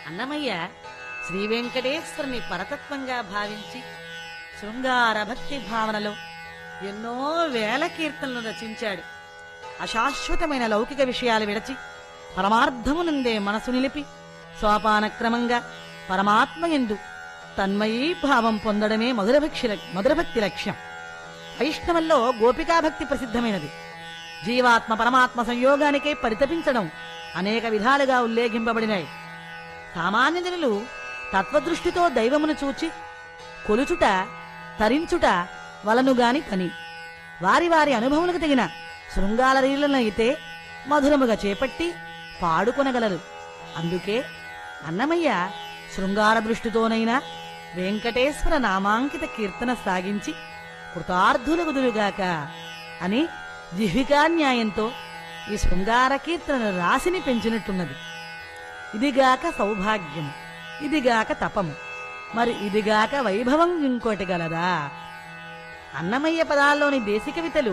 అన్నమయ్య శ్రీ వెంకటేశ్వరుని పరతత్వంగా భావించి శృంగార భక్తి భావనలో ఎన్నో వేల కీర్తనలు రచించాడు అశాశ్వతమైన లౌకిక విషయాలు విడచి పరమార్థమునందే మనసు నిలిపి సోపానక్రమంగా పరమాత్మ ఎందు తన్మయీ భావం పొందడమే మధురభక్షి మధురభక్తి లక్ష్యం వైష్ణవంలో గోపికాభక్తి ప్రసిద్ధమైనది జీవాత్మ పరమాత్మ సంయోగానికే పరితపించడం అనేక విధాలుగా ఉల్లేఖింపబడినాయి సామాన్య జనులు తత్వదృష్టితో దైవమును చూచి కొలుచుట తరించుట వలనుగాని పని వారి వారి అనుభవములకు తగిన శృంగాల రీలను అయితే మధురముగా చేపట్టి పాడుకొనగలరు అందుకే అన్నమయ్య శృంగార దృష్టితోనైనా వెంకటేశ్వర నామాంకిత కీర్తన సాగించి కృతార్థులగుదురుగాక అని జిహ్వికా న్యాయంతో ఈ శృంగార కీర్తన రాశిని పెంచినట్టున్నది ఇదిగాక సౌభాగ్యం ఇదిగాక తపము మరి ఇదిగాక వైభవం ఇంకోటి గలదా అన్నమయ్య పదాల్లోని దేశికవితలు